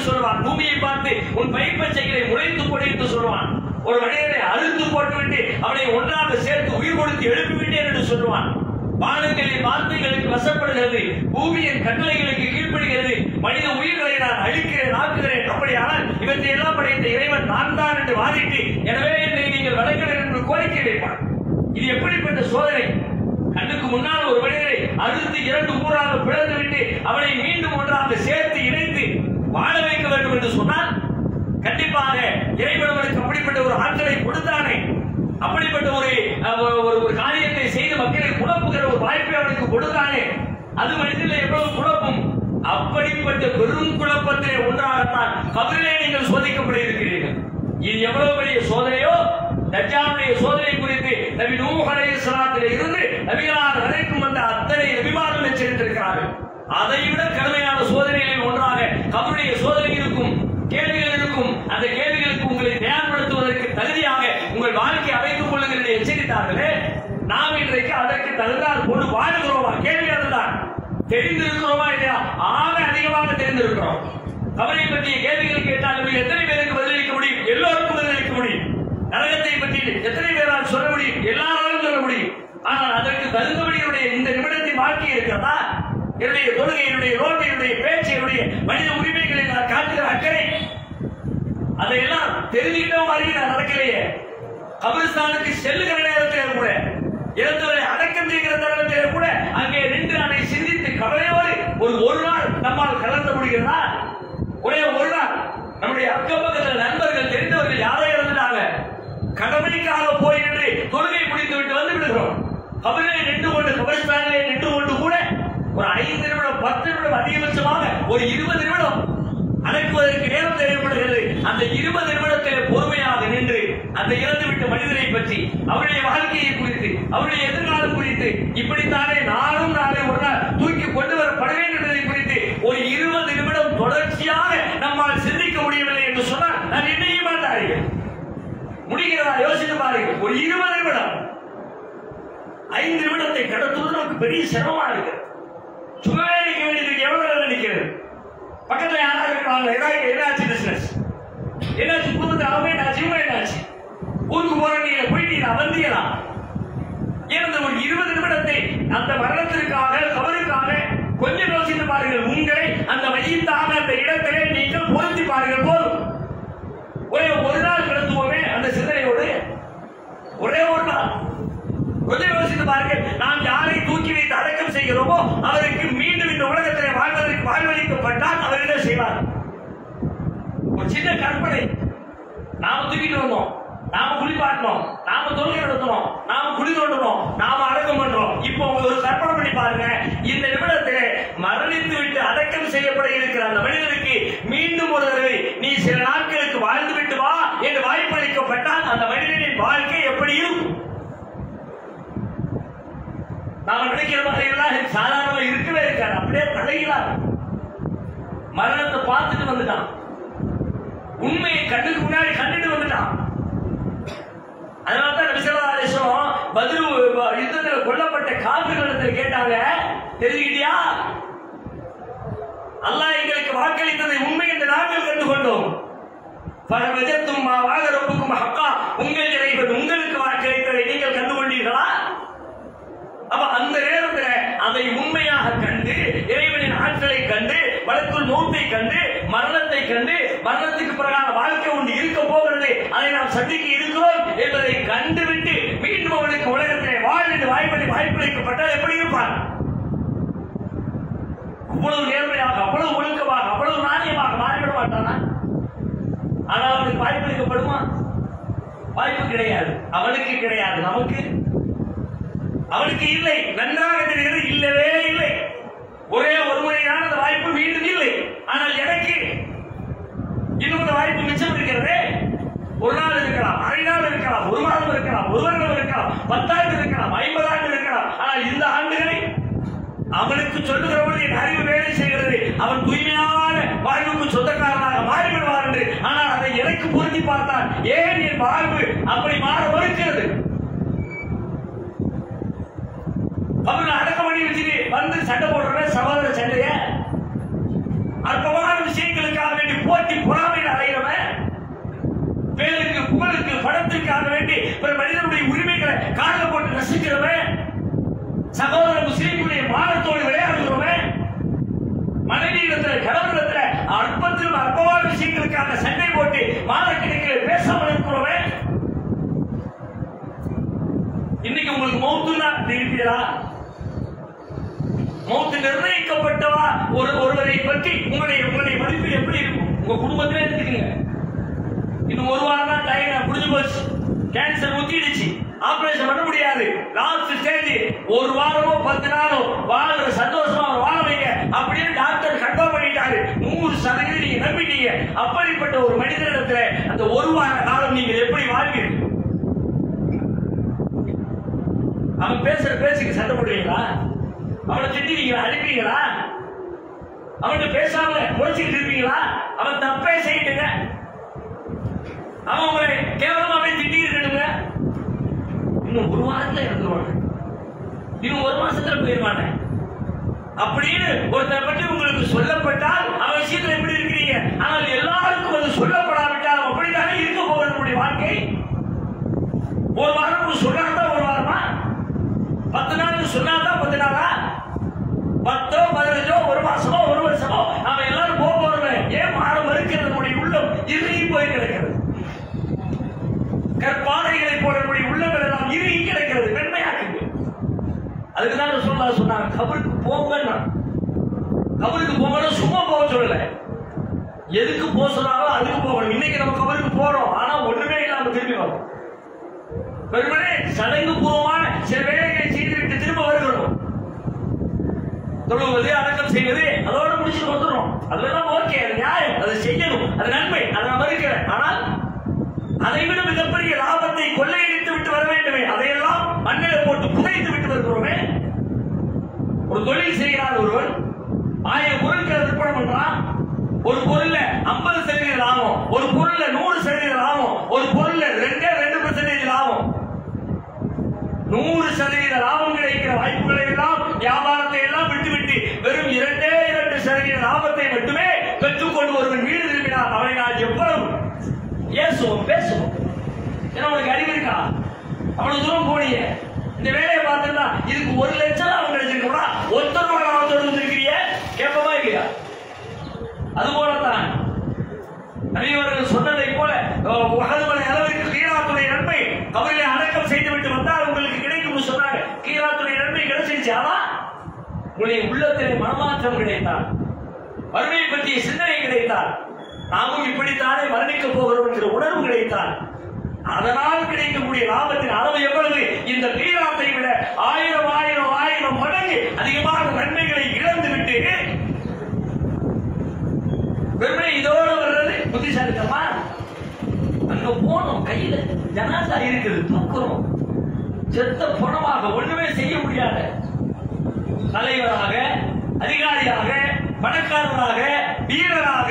சொல்லுவான் பூமியை பார்த்து உன் பயிர் பச்சைகளை முளைத்து போடு என்று சொல்லுவான் ஒரு மனிதனை அறுத்து போட்டுவிட்டு அவனை ஒன்றாக சேர்த்து உயிர் கொடுத்து எழுப்பிவிட்டேன் என்று சொல்லுவான் வானங்களின் வார்த்தைகளுக்கு வசப்படுகிறது பூமியின் கட்டளைகளுக்கு கீழ்ப்படுகிறது மனித உயிர்களை நான் அழிக்கிறேன் ஆக்குகிறேன் அப்படியானால் இவற்றை எல்லாம் படைத்த இறைவன் நான் தான் என்று வாதிட்டு எனவே என்னை நீங்கள் வளர்க்கிறேன் என்று கோரிக்கை வைப்பான் இது எப்படிப்பட்ட சோதனை கண்ணுக்கு முன்னால் ஒரு மனிதனை அறுத்து இரண்டு ஊராக பிளந்து விட்டு அவனை மீண்டும் ஒன்றாக சேர்த்து இணைத்து வாழ வைக்க வேண்டும் என்று சொன்னால் கண்டிப்பாக இறைவனவனுக்கு அப்படிப்பட்ட ஒரு ஆற்றலை கொடுத்தானே அப்படிப்பட்ட ஒரு அஹ், ஒரு- ஒரு ஒரு காரியத்தை செய்து மக்களை குழப்புகிற ஒரு வாய்ப்பை அவனுக்கு கொடுத்தானே அது மனிதனில் எவ்வளவு குழப்பம் அப்படிப்பட்ட பெரும் குழப்பத்திலே ஒன்றாகத்தான் கபிலே நீங்கள் சோதிக்கப்படுகிறீர்கள் இது எவ்வளவு பெரிய சோதனையோ தஜ்ஜாலுடைய சோதனை குறித்து நபி நூஹ் அலைஹிஸ்ஸலாத்திலே இருந்து நபிகளார் வரைக்கும் வந்த அத்தனை நபிமார்கள் எச்சரித்திருக்கிறார்கள் அதை விட கடுமையான சோதனைகளில் ஒன்றாக கபருடைய சோதனை இருக்கும் கேள்விகள் இருக்கும் அந்த கேள்விகளுக்கு உங்களை தயார்படுத்துவதற்கு தகுதியாக உங்கள் வாழ்க்கையை அமைத்துக் கொள்ளுங்கள் என்று எச்சரித்தார்களே நாம் இன்றைக்கு அதற்கு தகுந்தால் கொண்டு வாழ்கிறோமா கேள்வி அதுதான் தெரிந்திருக்கிறோமா இல்லையா ஆக அதிகமாக தெரிந்திருக்கிறோம் கபரை பற்றிய கேள்விகள் கேட்டால் நம்ம எத்தனை பேருக்கு பதிலளிக்க முடியும் எல்லோருக்கும் பதிலளிக்க முடியும் நரகத்தை பற்றி எத்தனை பேரால் சொல்ல முடியும் எல்லாராலும் சொல்ல முடியும் ஆனால் அதற்கு தகுந்தபடி என்னுடைய இந்த நிமிடத்தின் வாழ்க்கை இருக்கிறதா என்னுடைய தொழுகை என்னுடைய ரோட்டை என்னுடைய பேச்சு என்னுடைய மனித உரிமைகளை நான் காட்டுகிற அக்கறை அதையெல்லாம் தெரிஞ்சுக்கிட்ட மாதிரி நான் நடக்கலையே கபிரிஸ்தானுக்கு செல்லுகிற நேரத்திலே கூட இறந்தவரை அடக்கம் செய்கிற தருணத்திலே கூட அங்கே நின்று அதை சிந்தித்து கவலையோடு ஒரு ஒரு நாள் நம்மால் கலந்த முடிகிறதா ஒரே ஒரு நாள் நம்முடைய அக்கம் பக்கத்தில் நண்பர்கள் தெரிந்தவர்கள் யாரோ இறந்துட்டாங்க கடமைக்காக போய் நின்று தொழுகை முடித்து விட்டு வந்து விடுகிறோம் கபிலே நின்று கொண்டு கபிரிஸ்தானிலே நின்று கொண்டு கூட ஒரு ஐந்து நிமிடம் பத்து நிமிடம் அதிகபட்சமாக ஒரு இருபது நிமிடம் அடக்குவதற்கு நேரம் தேவைப்படுகிறது அந்த இருபது நிமிடத்திலே பொறுமையாக நின்று அந்த இறந்துவிட்ட மனிதனை பற்றி அவருடைய வாழ்க்கையை குறித்து அவருடைய எதிர்காலம் குறித்து இப்படித்தானே நானும் நாளை ஒரு நாள் தூக்கி கொண்டு வரப்பட வேண்டும் என்பதை குறித்து ஒரு இருபது நிமிடம் தொடர்ச்சியாக நம்மால் சிந்திக்க முடியவில்லை என்று சொன்னால் நான் என்னைய மாட்டார்கள் முடிகிறதா யோசித்து பாருங்கள் ஒரு இருபது நிமிடம் ஐந்து நிமிடத்தை கடத்துவது நமக்கு பெரிய சிரமமா இருக்கு சும்மாவே நிற்க வேண்டியதுக்கு எவ்வளவு நேரம் நிற்கிறது பக்கத்துல யாராவது இருக்கிறாங்க ஏதாவது என்னாச்சு பிசினஸ் என்னாச்சு குடும்பத்தில் அவங்க என்னாச்சு இவங்க என்னாச்சு ஊருக்கு போற நீங்க போயிட்டீங்களா வந்தீங்களா இறந்த ஒரு இருபது நிமிடத்தை அந்த மரணத்திற்காக கவருக்காக கொஞ்சம் யோசித்து பாருங்கள் உங்களை அந்த மையத்தாக அந்த இடத்திலே நீங்கள் பொருத்தி பாருங்கள் போதும் ஒரே ஒரு நாள் கிடத்துவோமே அந்த சிந்தனையோடு ஒரே ஒரு நாள் கொஞ்சம் யோசித்து பாருங்கள் நாம் யாரை தூக்கி வைத்து அடக்கம் செய்கிறோமோ அவருக்கு மீண்டும் இந்த உலகத்திலே வாழ்வதற்கு வாழ்வளிக்கப்பட்டால் அவர் என்ன செய்வார் ஒரு சின்ன கற்பனை நாம தூக்கிட்டு வந்தோம் நாம குளிப்பாட்டணும் நாம தொழுகை நடத்தணும் நாம குடி தோண்டணும் நாம அடக்கம் பண்றோம் இப்போ ஒரு கற்பனை பண்ணி பாருங்க இந்த நிமிடத்திலே மரணித்து விட்டு அடக்கம் செய்யப்பட இருக்கிற அந்த மனிதனுக்கு மீண்டும் ஒரு தடவை நீ சில நாட்களுக்கு வாழ்ந்து விட்டு வா என்று வாய்ப்பளிக்கப்பட்டால் அந்த மனிதனின் வாழ்க்கை எப்படி இருக்கும் நாம நினைக்கிற மாதிரி எல்லாம் சாதாரணமா இருக்கவே இருக்காது அப்படியே பழகிறார் மரணத்தை பார்த்துட்டு வந்துட்டான் உண்மையை கண்ணுக்கு முன்னாடி கண்டுட்டு வந்துட்டான் அதனால தான் நபிசல்லாசம் பதில் யுத்தத்தில் கொல்லப்பட்ட காப்பிரிடத்தில் கேட்டாங்க தெரிஞ்சுக்கிட்டியா அல்லாஹ் எங்களுக்கு வாக்களித்ததை உண்மை என்று நாங்கள் கண்டு கொண்டோம் பரவஜத்தும் வாகரப்புக்கும் ஹக்கா உங்கள் இறைவன் உங்களுக்கு வாக்களித்ததை நீங்கள் கண்டு கொண்டீர்களா அப்ப அந்த நேரத்துல அதை உண்மையாக கண்டு இறைவனின் ஆற்றலை கண்டு வழக்குள் மௌத்தை கண்டு மரணத்தை கண்டு மரணத்துக்கு பிறகான வாழ்க்கை ஒன்று இருக்க போகிறது அதை நாம் சந்திக்க இருக்கிறோம் என்பதை கண்டுவிட்டு மீண்டும் அவனுக்கு உலகத்திலே வாழ் என்று வாய்ப்பளி வாய்ப்பளிக்கப்பட்டால் எப்படி இருப்பான் அவ்வளவு நேர்மையாக அவ்வளவு ஒழுக்கமாக அவ்வளவு நாணயமாக மாறிவிட மாட்டானா ஆனால் அவனுக்கு வாய்ப்பளிக்கப்படுமா வாய்ப்பு கிடையாது அவனுக்கு கிடையாது நமக்கு அவனுக்கு இல்லை நன்றாக தெரிகிறது இல்லவே இல்லை ஒரே ஒரு முறையான அந்த வாய்ப்பு மீண்டும் இல்லை ஆனால் எனக்கு இன்னும் அந்த வாய்ப்பு மிச்சம் இருக்கிறதே ஒரு நாள் இருக்கலாம் அரை நாள் இருக்கலாம் ஒரு மாதம் இருக்கலாம் ஒரு வருடம் இருக்கலாம் பத்தாண்டு இருக்கலாம் ஐம்பது ஆண்டு இருக்கலாம் ஆனால் இந்த ஆண்டுகளை அவனுக்கு சொல்லுகிறவன் என் அறிவு வேலை செய்கிறது அவன் தூய்மையான வாழ்வுக்கு சொந்தக்காரனாக மாறிவிடுவார் என்று ஆனால் அதை எனக்கு பொருத்தி பார்த்தால் ஏன் என் வாழ்வு அப்படி மாற மறுக்கிறது அவனை அடக்கம் பண்ணி வச்சுட்டு வந்து சண்டை போடுற சகோதர சண்டைய அற்பமான விஷயங்களுக்காக வேண்டி போட்டி ஒரு மனிதனுடைய உரிமைகளை காலில் போட்டு ரசிக்கிறவன் சகோதர முஸ்லீம்களுடைய மானத்தோடு விளையாடுகிறவன் மனைவியிடத்துல கணவனிடத்துல அற்பத்திலும் அற்பமான விஷயங்களுக்காக சண்டை போட்டு மாத கிடைக்கிற பேசாமல் இருக்கிறவன் இன்னைக்கு உங்களுக்கு மௌத்துனா இருப்பீங்களா மௌத்து நிர்ணயிக்கப்பட்டவா ஒரு ஒருவரை பற்றி உங்களுடைய உங்களுடைய மதிப்பு எப்படி இருக்கும் உங்க குடும்பத்திலே எடுத்துக்கங்க இன்னும் ஒரு வாரம் தான் டைம் முடிஞ்சு போச்சு கேன்சர் ஊத்திடுச்சு ஆபரேஷன் பண்ண முடியாது லாஸ்ட் ஸ்டேஜ் ஒரு வாரமோ பத்து நாளோ வாழ்ற சந்தோஷமா அவர் வாழ வைங்க அப்படின்னு டாக்டர் கன்ஃபார்ம் பண்ணிட்டாரு நூறு சதவீதம் நீங்க நம்பிட்டீங்க அப்படிப்பட்ட ஒரு மனிதனிடத்துல அந்த ஒரு வார காலம் நீங்க எப்படி வாழ்வீர்கள் அவன் பேசுற பேச்சுக்கு சண்டை போடுவீங்களா அவனை திட்டுவீங்களா அடிப்பீங்களா அவன்கிட்ட பேசாம முறைச்சிக்கிட்டு இருப்பீங்களா அவன் தப்பே செய்யட்டுங்க அவன் உங்களை கேவலமாவே திட்டிருக்கணுங்க இன்னும் ஒரு வாரத்துல இறந்துருவாங்க இன்னும் ஒரு மாசத்துல போயிருவாங்க அப்படின்னு ஒருத்தரை பற்றி உங்களுக்கு சொல்லப்பட்டால் அவன் விஷயத்துல எப்படி இருக்கிறீங்க ஆனால் எல்லாருக்கும் அது சொல்லப்படாவிட்டால் அப்படித்தானே இருக்க போகிறது நம்முடைய வாழ்க்கை ஒரு வாரம் சொன்னாதான் ஒரு வாரமா பத்து நாள் சொன்னாதான் பத்து நாளா பத்தோ பதினஞ்சோ ஒரு மாசமோ ஒரு வருஷமோ நாம எல்லாரும் போக போறோம் ஏன் மாற மறுக்கிறது நம்முடைய உள்ளம் இறுகி போய் கிடக்கிறது கற்பாதைகளை போல நம்முடைய உள்ளங்கள் எல்லாம் இறுகி கிடக்கிறது மென்மையாக்குது அதுக்கு தான் சொல்ல சொன்னாங்க கபருக்கு போங்கன்னா கபருக்கு போகணும் சும்மா போக சொல்லல எதுக்கு போக சொன்னாலும் அதுக்கு போகணும் இன்னைக்கு நம்ம கபருக்கு போறோம் ஆனா ஒண்ணுமே இல்லாம திரும்பி வரும் வெறுமனே சடங்கு பூர்வமான சில வேலைகளை செய்துவிட்டு திரும்ப வருகிறோம் தொழுவது அடக்கம் செய்வது அதோட முடிச்சுட்டு வந்துடும் அதெல்லாம் ஓகே அது நியாயம் அதை செய்யணும் அது நன்மை அதை நான் மறுக்கிறேன் ஆனால் அதை விட மிகப்பெரிய லாபத்தை கொள்ளையடித்து விட்டு வர வேண்டுமே அதையெல்லாம் மண்ணில போட்டு புதைத்து விட்டு வருகிறோமே ஒரு தொழில் செய்கிறார் ஒருவன் ஆயிரம் பொருட்களை விற்பனை பண்றான் ஒரு பொருள்ல ஐம்பது சதவீத லாபம் ஒரு பொருள்ல நூறு சதவீத லாபம் ஒரு பொருள்ல ரெண்டே ரெண்டு பர்சன்டேஜ் லாபம் நூறு சதவீத லாபம் கிடைக்கிற வாய்ப்புகளை எல்லாம் வியாபாரத்தை எல்லாம் விட்டுவிட்டு வெறும் இரண்டே இரண்டு சதவீத லாபத்தை மட்டுமே பெற்றுக்கொண்டு ஒருவன் வீடு திரும்பினார் அவனை நான் எவ்வளவு ஏசுவோம் பேசுவோம் ஏன்னா உனக்கு அறிவு இருக்கா அவ்வளவு தூரம் போனீங்க இந்த வேலையை பார்த்துருந்தா இதுக்கு ஒரு லட்சம் அவங்க கிடைச்சிருக்கா ஒருத்தர் லாபத்தோடு வந்திருக்கிறிய கேட்பமா இல்லையா அது போலத்தான் நபியவர்கள் சொன்னதை போல உகதுமலை அளவிற்கு கீழாத்துறை நன்மை கபரிலே அடக்கம் செய்துவிட்டு வந்தால் உங்களுக்கு கிடைக்கும் சொன்னாங்க கீழாத்துறை நன்மை கிடைச்சிருச்சு ஆனா உங்களுடைய உள்ளத்திலே மனமாற்றம் கிடைத்தால் வறுமையை பற்றிய சிந்தனை கிடைத்தால் நாமும் இப்படித்தானே மரணிக்க போகிறோம் என்கிற உணர்வு கிடைத்தால் அதனால் கிடைக்கக்கூடிய லாபத்தின் அளவு எவ்வளவு இந்த கீழாத்தை விட ஆயிரம் ஆயிரம் ஆயிரம் மடங்கு அதிகமான நன்மைகளை இழந்து விட்டு வெறுமனே இதோட வர்றது புத்திசாலித்தமா அங்க போனோம் கையில ஜனாதா இருக்குது தூக்குறோம் செத்த பணமாக ஒண்ணுமே செய்ய முடியாத தலைவராக அதிகாரியாக பணக்காரராக வீரராக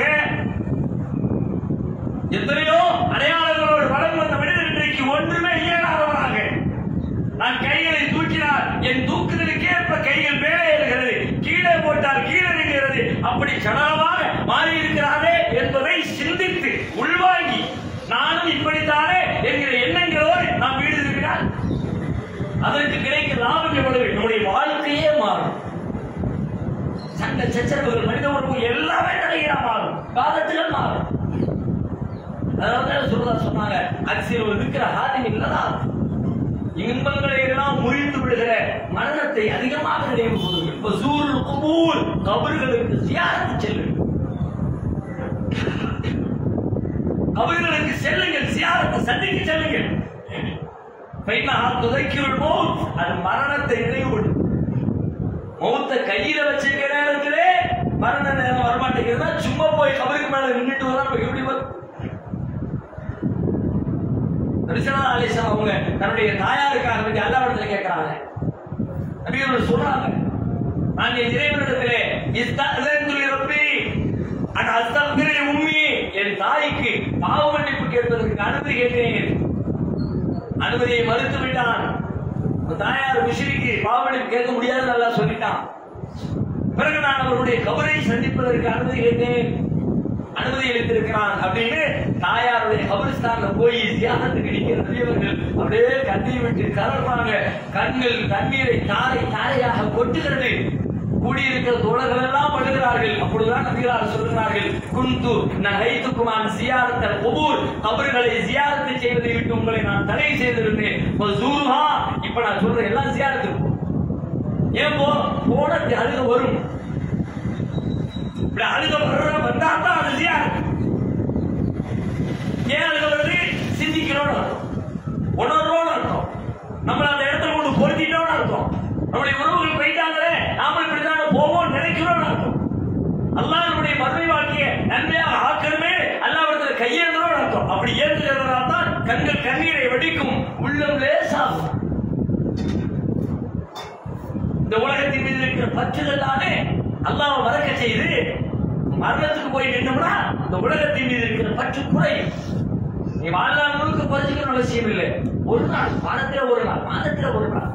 எத்தனையோ அடையாளங்களோடு வளர்ந்து வந்த மனிதன் இன்றைக்கு ஒன்றுமே இயலாதவராக நான் கைகளை தூக்கினால் என் தூக்குதலுக்கு ஏற்ப கைகள் மேலே இருக்கிறது கீழே போட்டால் கீழே இருக்கிறது அப்படி சடலமாக மாறி இருக்கிறாரே என்பதை சிந்தித்து உள்வாங்கி நானும் இப்படித்தானே என்கிற எண்ணங்களோடு நாம் வீடு இருக்கிறார் அதற்கு கிடைக்க லாபம் எவ்வளவு நம்முடைய வாழ்க்கையே மாறும் சண்டை சச்சரவுகள் மனித உறவு எல்லாமே நடைகிறா மாறும் காலத்துல மாறும் அதாவது சொல்றதா சொன்னாங்க அரிசியில் இருக்கிற ஹாதிம் இல்லதா இன்பங்களை எல்லாம் முறித்து விடுகிற மரணத்தை அதிகமாக நினைவு கூறுங்கள் இப்ப சூருல் குபூர் கபர்களுக்கு சியாரத்து செல்லுங்கள் கபர்களுக்கு செல்லுங்கள் சியாரத்தை சந்திக்க செல்லுங்கள் பைனஹா துதைக்கியுள் மௌத் அது மரணத்தை நினைவுபடும் மௌத்த கையில வச்சிருக்க நேரத்திலே மரண நேரம் வரமாட்டேங்கிறதா சும்மா போய் கபருக்கு மேல நின்றுட்டு வரா நமக்கு எப்படி வரும் ரிசனா அலிசா அவங்க தன்னுடைய தாயாருக்காக வேண்டி அல்லாவிடத்துல கேட்கிறாங்க நபிகள் சொல்றாங்க நான் என் இறைவனிடத்திலே இஸ்தஅதன்துலி ரப்பி அன் அஸ்தக்பிரி உம்மி என் தாய்க்கு பாவ மன்னிப்பு கேட்பதற்கு அனுமதி கேட்டேன் அனுமதியை மறுத்து விட்டான் உன் தாயார் முஷிரிக்கு பாவ மன்னிப்பு கேட்க முடியாது நல்லா சொல்லிட்டான் பிறகு நான் அவருடைய கபரை சந்திப்பதற்கு அனுமதி கேட்டேன் அனுமதி அளித்திருக்கிறான் அப்படின்னு தாயாருடைய கபரிஸ்தான்ல போய் தியானத்துக்கு நிக்கிற பெரியவர்கள் அப்படியே கண்ணீர் விட்டு கலர்றாங்க கண்கள் தண்ணீரை தாரை தாரையாக கொட்டுகிறது கூடியிருக்கிற தோழர்கள் எல்லாம் படுகிறார்கள் அப்பொழுதுதான் நபிகளார் சொல்கிறார்கள் குந்து நகைத்துக்குமான சியாரத்தல் ஒவ்வொரு கபர்களை சியாரத்து செய்வதை விட்டு உங்களை நான் தடை செய்திருந்தேன் ஜூருஹா இப்ப நான் சொல்றேன் எல்லாம் சியாரத்துக்கு போ. ஏன் போ போன அழுக வரும் இப்படி அழுக வர்ற வந்தா தான் அது சியாரத்து ஏன் அழுக வருது சிந்திக்கிறோம்னு அர்த்தம் உணர்றோம்னு அர்த்தம் நம்மள அந்த இடத்துல கொண்டு பொருத்திட்டோம்னு அர்த்தம் நம்முடைய உறவுகள் போயிட்டாங்களே நாம இப்படிதான் போவோம் நினைக்கிறோம்னு அர்த்தம் அல்லாஹ் நம்முடைய மறுமை வாழ்க்கையை நன்மையாக ஆக்கணுமே அல்லாவிடத்தில் கையேந்தோம்னு அர்த்தம் அப்படி ஏற்றுகிறதால தான் கண்கள் கண்ணீரை வெடிக்கும் உள்ளம் லேசாகும் இந்த உலகத்தின் மீது இருக்கிற பற்றுதல் தானே அல்லாஹ் மறக்க செய்து மரணத்துக்கு போய் நின்றோம்னா இந்த உலகத்தின் மீது இருக்கிற பற்று குறையும் நீ வாழ்நாள் முழுக்க குறைச்சிக்கணும் அவசியம் இல்லை ஒரு நாள் வாரத்துல ஒரு நாள் மாதத்துல ஒரு நாள்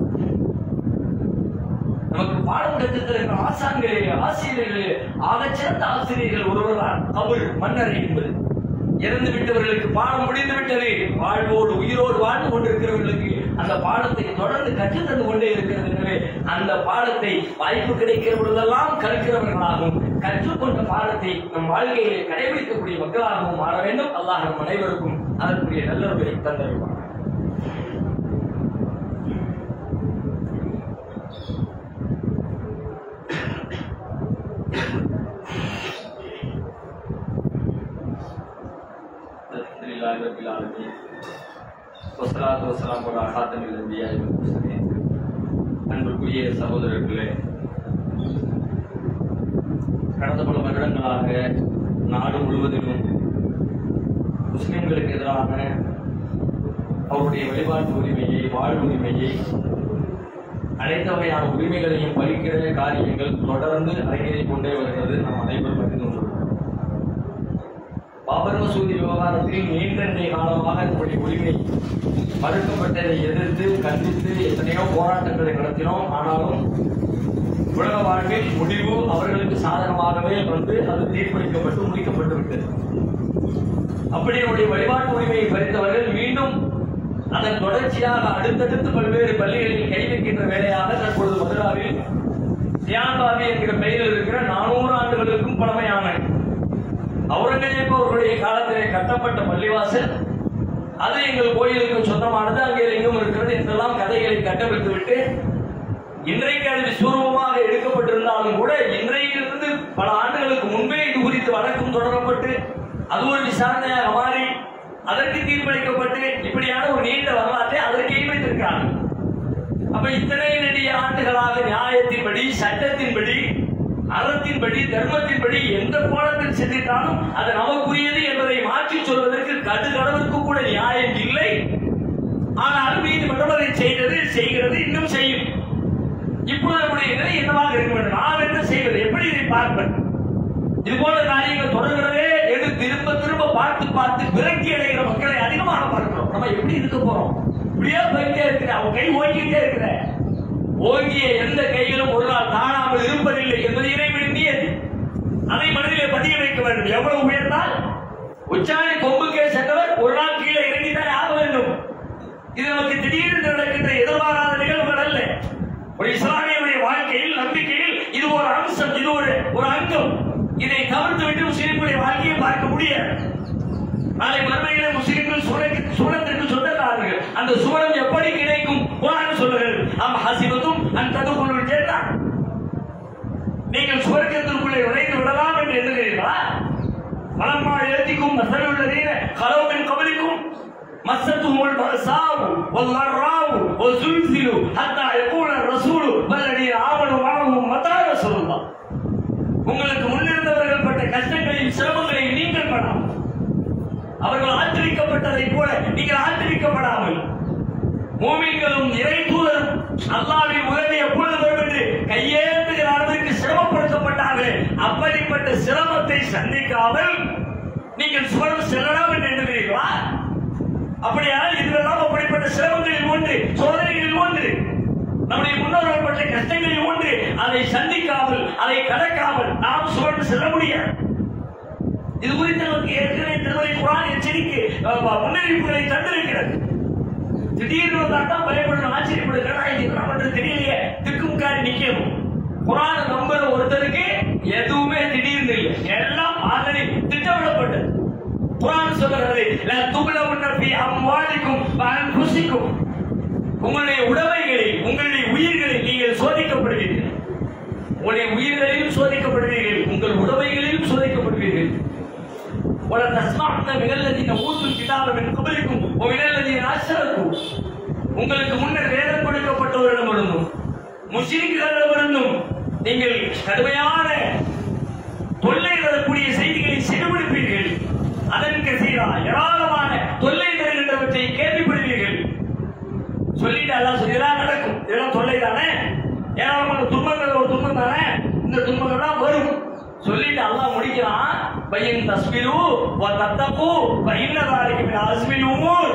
நமக்கு பாடம் கற்றுத்தருகிற ஆசான்களே ஆசிரியர்களே ஆகச்சிறந்த ஆசிரியர்கள் ஒருவர் தான் கபுல் மன்னரை என்பது இறந்து விட்டவர்களுக்கு பாடம் முடிந்து விட்டது வாழ்வோடு உயிரோடு வாழ்ந்து கொண்டிருக்கிறவர்களுக்கு அந்த பாடத்தை தொடர்ந்து கற்றுத் தந்து கொண்டே இருக்கிறது எனவே அந்த பாடத்தை வாய்ப்பு கிடைக்கிற பொழுதெல்லாம் கற்கிறவர்களாகவும் கற்றுக்கொண்ட பாடத்தை நம் வாழ்க்கையிலே கடைபிடிக்கக்கூடிய மக்களாகவும் மாற வேண்டும் அல்லாஹ் நம் அனைவருக்கும் அதற்குரிய நல்லவர்களை தந்தருவார் الحمد لله رب العالمين والصلاة والسلام على خاتم الأنبياء والمرسلين அன்புக்குரிய சகோதரர்களே கடந்த பல வருடங்களாக நாடு முழுவதிலும் முஸ்லிம்களுக்கு எதிரான அவருடைய வழிபாட்டு உரிமையை வாழ் உரிமையை அனைத்து வகையான உரிமைகளையும் பறிக்கிற காரியங்கள் தொடர்ந்து அரங்கேறிக் கொண்டே வருகிறது நாம் அனைவரும் அறிந்து கொண்டுள்ளோம் பாபர் மசூதி விவகாரத்தில் நீண்ட நெடிய காலமாக நம்முடைய உரிமை மறுக்கப்பட்டதை எதிர்த்து கண்டித்து எத்தனையோ போராட்டங்களை நடத்தினோம் ஆனாலும் உலக வாழ்வில் முடிவு அவர்களுக்கு சாதகமாகவே வந்து அது தீர்ப்பளிக்கப்பட்டு முடிக்கப்பட்டு விட்டது அப்படி நம்முடைய வழிபாட்டு உரிமையை பறித்தவர்கள் மீண்டும் அதன் தொடர்ச்சியாக அடுத்தடுத்து பல்வேறு பள்ளிகளில் கை வைக்கின்ற வேலையாக தற்பொழுது மதுராவில் தியான்பாபி என்கிற பெயரில் இருக்கிற நானூறு ஆண்டுகளுக்கும் பழமையான அவுரங்கஜேப் அவர்களுடைய காலத்திலே கட்டப்பட்ட பள்ளிவாசல் அது எங்கள் கோயிலுக்கு சொந்தமானது அங்கே லிங்கம் இருக்கிறது என்றெல்லாம் கதைகளை கட்டமைத்து விட்டு இன்றைக்கு அது விஸ்வரூபமாக எடுக்கப்பட்டிருந்தாலும் கூட இன்றையிலிருந்து பல ஆண்டுகளுக்கு முன்பே இது குறித்து வழக்கும் தொடரப்பட்டு அது ஒரு விசாரணையாக மாறி அதற்கு தீர்ப்பளிக்கப்பட்டு இப்படியான ஒரு நீண்ட வரலாற்றை அதற்கே வைத்திருக்கிறார்கள் அப்ப இத்தனை நெடிய ஆண்டுகளாக நியாயத்தின்படி சட்டத்தின்படி அறத்தின்படி தர்மத்தின்படி எந்த கோணத்தில் சிந்தித்தாலும் அது நமக்குரியது என்பதை மாற்றி சொல்வதற்கு கடுகளவுக்கு கூட நியாயம் இல்லை ஆனால் நீதிமன்றம் அதை செய்தது செய்கிறது இன்னும் செய்யும் இப்பொழுது நம்முடைய நிலை என்னவாக இருக்க வேண்டும் நாம் என்ன செய்வது எப்படி இதை பார்ப்பது இது போல காரியங்கள் தொடர்கிறதே என்று திரும்ப திரும்ப பார்த்து பார்த்து விரக்தி அடைகிற மக்களை அதிகமாக பார்க்கிறோம் நம்ம எப்படி இருக்க போறோம் இப்படியே போயிட்டே இருக்கிற அவன் கை ஓங்கிட்டே இருக்கிற ஓங்கிய எந்த கையிலும் ஒரு நாள் தாழாமல் இருப்பதில்லை என்பது இறைவனின் நியதி அதை மனதிலே பதிய வைக்க வேண்டும் எவ்வளவு உயர்ந்தால் உச்சாணி கொம்புக்கே சென்றவர் ஒரு நாள் கீழே இறங்கித்தான் ஆக வேண்டும் இது நமக்கு திடீரென்று நடக்கின்ற எதிர்பாராத நிகழ்வுகள் அல்ல ஒரு இஸ்லாமியனுடைய வாழ்க்கையில் நம்பிக்கையில் இது ஒரு அம்சம் இது ஒரு ஒரு அங்கம் இதை தவிர்த்து விட்டு முஸ்லிம்களுடைய வாழ்க்கையை பார்க்க முடியாது நாளை மறுமையில முஸ்லிம்கள் சூழலுக்கு சூழத்திற்கு சொந்தக்காரர்கள் அந்த சூழல் எப்படி கிடைக்கும் குரான் சொல்லுங்கள் அம் ஹசிபத்தும் அந்த ததுக்குள் கேட்டா நீங்கள் சுவர்க்கத்திற்குள்ளே நுழைந்து விடலாம் என்று எண்ணுகிறீர்களா மலம்மா எழுத்திக்கும் மசலுள்ளதீன கலவுமின் கபலிக்கும் مستهم البأساء والضراء وزلزلوا حتى يقول الرسول والذين آمنوا معه متى رسول الله உங்களுக்கு முன்னிருந்தவர்கள் பட்ட கஷ்டங்களையும் சிரமங்களையும் நீங்கள் படாமல் அவர்கள் ஆச்சரிக்கப்பட்டதை போல நீங்கள் ஆச்சரிக்கப்படாமல் மூமின்களும் இறை தூதரும் அல்லாவின் உதவி எப்பொழுது வரும் என்று கையேந்துகிற அளவிற்கு சிரமப்படுத்தப்பட்டார்களே அப்படிப்பட்ட சிரமத்தை சந்திக்காமல் நீங்கள் சுவரம் செல்லலாம் என்று எண்ணுகிறீர்களா அப்படியானால் இதுவெல்லாம் அப்படிப்பட்ட சிரமங்களில் ஒன்று சோதனைகளில் ஒன்று நம்முடைய முன்னோர்கள் பட்ட கஷ்டங்களில் ஒன்று அதை சந்திக்காமல் அதை கடக்காமல் நாம் சுவர்ந்து செல்ல முடியாது இது குறித்து நமக்கு ஏற்கனவே திருமலை குரான் எச்சரிக்கை அஹ், முன்னறிவிப்புகளை தந்திருக்கிறது திடீர்னு வந்தாட்டம் பயப்படணும் ஆச்சரியப்படுகிறா இது என்ன பண்றது தெரியலையே திக்குமுக்காரி நிக்கணும் குரான நம்புற ஒருத்தருக்கு எதுவுமே திடீர்னு இல்லை எல்லாம் ஆல்ரெடி திட்டமிடப்பட்டது குரான் சொல்கிறது லா துபலவுன்ன ஃபீ அம்வாலிக்கும் வ அன்ஃபுசிக்கும் உங்களுடைய உடைமைகளில் உங்களுடைய உயிர்களில் நீங்கள் சோதிக்கப்படுவீர்கள் உங்களுடைய உயிர்களிலும் சோதிக்கப்படுவீர்கள் உங்கள் உடைமைகளிலும் சோதிக்கப்படுவீர்கள் ولا تسمعن من الذين اوتوا الكتاب من قبلكم ومن الذين اشركوا உங்களுக்கு முன்னர் வேதம் கொடுக்கப்பட்டவர்களிடமிருந்தும் முஸ்லிம்களிடமிருந்தும் நீங்கள் கடுமையான தொல்லை தரக்கூடிய செய்திகளை செவிமடுப்பீர்கள் அதன் கசீரா ஏராளமான தொல்லை தருகின்றவற்றை கேள்விப்படுவீர்கள் சொல்லிட்டு அதான் சொல்லி இதெல்லாம் நடக்கும் இதெல்லாம் தொல்லை தானே ஏராளமான துன்பங்கள் ஒரு துன்பம் தானே இந்த துன்பங்கள் தான் வரும் சொல்லிட்டு அல்லாஹ் முடிக்கிறான் பையன் தஸ்மிரு வ தத்தகு பையன் தாலிக்கு மின் அஸ்மில் உமூர்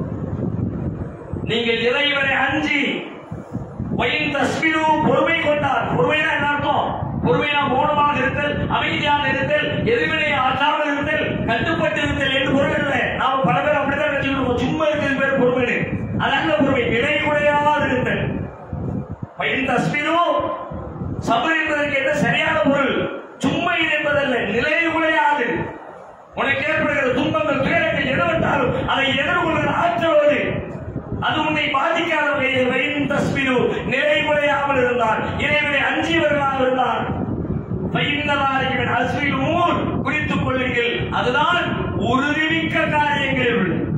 நீங்கள் இறைவனை அஞ்சி பையன் தஸ்மிரு பொறுமை கொண்டார் பொறுமைனா என்ன அர்த்தம் பொறுமைனா மௌனமாக இருத்தல் அமைதியாக இருத்தல் எதிர்வினை ஆற்றாமல் இருத்தல் கட்டுப்பட்டு இருத்தல் என்று பொருள் இல்லை நாம பல பேர் அப்படித்தான் நினைச்சுக்கிறோம் சும்மா இருக்கிறது பேர் பொறுமை அதல்ல பொறுமை நிலை குறையாது இருத்தல் பையன் தஸ்மிரு சபர் என்பதற்கு என்ன சரியான பொருள் சும்மை என்பதல்ல நிலை குறையாது உனக்கு ஏற்படுகிற துன்பங்கள் துயரங்கள் எதுவென்றாலும் அதை எதிர்கொள்கிற ஆற்றலோடு அது உன்னை பாதிக்காத வகையில் வயின் தஸ்மிரு நிலை குறையாமல் இருந்தார் இறைவனை அஞ்சியவர்களாக இருந்தார் பையன்தவாரிகள் அஸ்மில் ஊர் குறித்துக் கொள்ளுங்கள் அதுதான் உறுதிமிக்க காரியங்கள்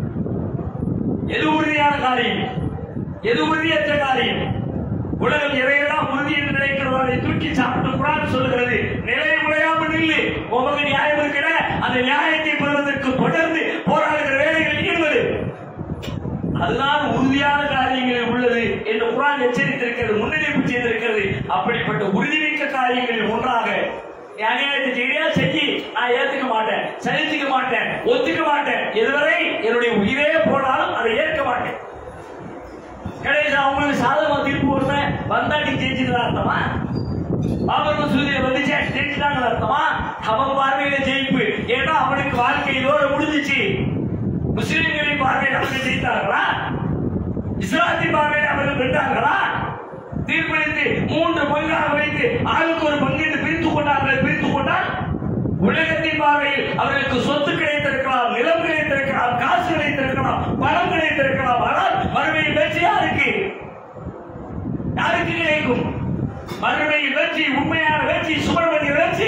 எது உறுதியான காரியம் எது உறுதியற்ற காரியம் உலகம் எதையெல்லாம் உறுதி என்று நினைக்கிறதோ அதை தூக்கி சாப்பிட்டு குரான் சொல்லுகிறது நிலை முறையாமல் நில்லு உமக்கு நியாயம் இருக்கிற அந்த நியாயத்தை பெறுவதற்கு தொடர்ந்து போராடுகிற வேலைகள் ஈடுபடு அதுதான் உறுதியான காரியங்களில் உள்ளது என்று குரான் எச்சரித்திருக்கிறது முன்னறிவிப்பு செய்திருக்கிறது அப்படிப்பட்ட உறுதிமிக்க காரியங்களில் ஒன்றாக நீ அநியாயத்தை செய்யா செஞ்சு நான் ஏத்துக்க மாட்டேன் சகிச்சுக்க மாட்டேன் ஒத்துக்க மாட்டேன் இதுவரை என்னுடைய உயிரே போனாலும் அதை ஏற்க மாட்டேன் கடைசி அவங்களுக்கு சாதகமா தீர்ப்பு வருவேன் வந்தாட்டி ஜெயிச்சுட்டு அர்த்தமா பாபர் மசூதியில வந்துச்சு ஜெயிச்சுட்டாங்க அர்த்தமா அவன் பார்வையில ஜெயிப்பு ஏன்னா அவனுக்கு வாழ்க்கை இதோட முடிஞ்சிச்சு முஸ்லிம்களின் பார்வையில் அவர்கள் ஜெயித்தார்களா இஸ்லாத்தின் பார்வையில் அவர்கள் வென்றார்களா தீர்ப்பளித்து மூன்று பங்காக வைத்து ஆளுக்கு ஒரு பங்கு என்று பிரித்துக் கொண்டார்கள் பிரித்துக் கொண்டால் உலகத்தின் பார்வையில் அவர்களுக்கு சொத்து கிடைத்திருக்கலாம் நிலம் கிடைத்திருக்கலாம் காசு கிடைத்திருக்கலாம் பணம் கிடைத்திருக்கலாம் ஆனால் மறுமையில் வெற்றி யாருக்கு யாருக்கு கிடைக்கும் மறுமையில் வெற்றி உண்மையான வெற்றி சுப்பிரமணிய வெற்றி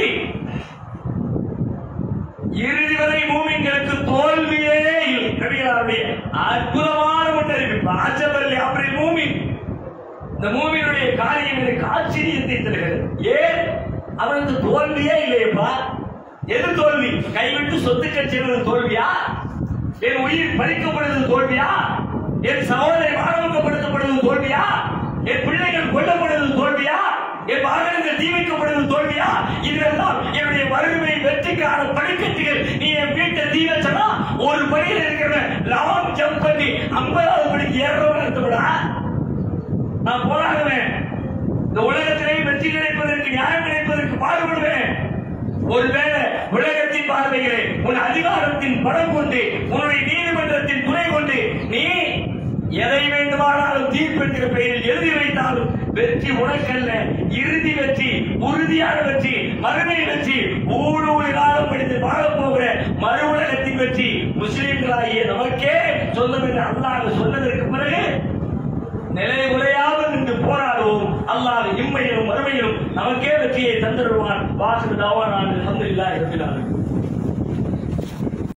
இறுதி வரை மூமின்களுக்கு தோல்வியே இல்லை கவிஞருடைய அற்புதமான முன்னறிவிப்பு ஆச்சபல்லி அப்படி மூமின் இந்த மூவியினுடைய காரியம் எனக்கு ஆச்சரியத்தை தருகிறது ஏன் அவனுக்கு தோல்வியே இல்லையப்பா எது தோல்வி கைவிட்டு சொத்து கட்சிறது தோல்வியா என் உயிர் பறிக்கப்படுவது தோல்வியா என் சகோதரி மாணவக்கப்படுத்தப்படுவது தோல்வியா என் பிள்ளைகள் கொல்லப்படுவது தோல்வியா என் வாகனங்கள் தீ வைக்கப்படுவது தோல்வியா இதெல்லாம் என்னுடைய வறுமை வெற்றிக்கான படிக்கட்டுகள் நீ என் வீட்டை தீ வச்சனா ஒரு படியில் இருக்கிற லாங் ஜம்ப் பண்ணி ஐம்பதாவது படிக்கு ஏறவன் எடுத்துவிடா நான் போராடுவேன் இந்த உலகத்திலே வெற்றி கிடைப்பதற்கு நியாயம் கிடைப்பதற்கு பாடுபடுவேன் ஒருவேளை உலகத்தின் பார்வையிலே உன் அதிகாரத்தின் படம் கொண்டு உன்னுடைய நீதிமன்றத்தின் துணை கொண்டு நீ எதை வேண்டுமானாலும் தீர்ப்பென்கிற பெயரில் எழுதி வைத்தாலும் வெற்றி உனக்கல்ல இறுதி வெற்றி உறுதியான வெற்றி மறுமை வெற்றி ஊழு ஊழி காலம் படித்து வாழப் போகிற மறு உலகத்தின் வெற்றி முஸ்லிம்களாகிய நமக்கே சொந்தம் என்று அல்லாஹ் சொன்னதற்கு பிறகு நிலை உரையாமல் நின்று போராடுவோம் அல்லாஹ் இம்மையிலும் மறுமையிலும் நமக்கே வெற்றியை தந்திடுவான் வாசு தாவான அல்ஹம்துலில்லாஹி ரப்பில் ஆலமீன்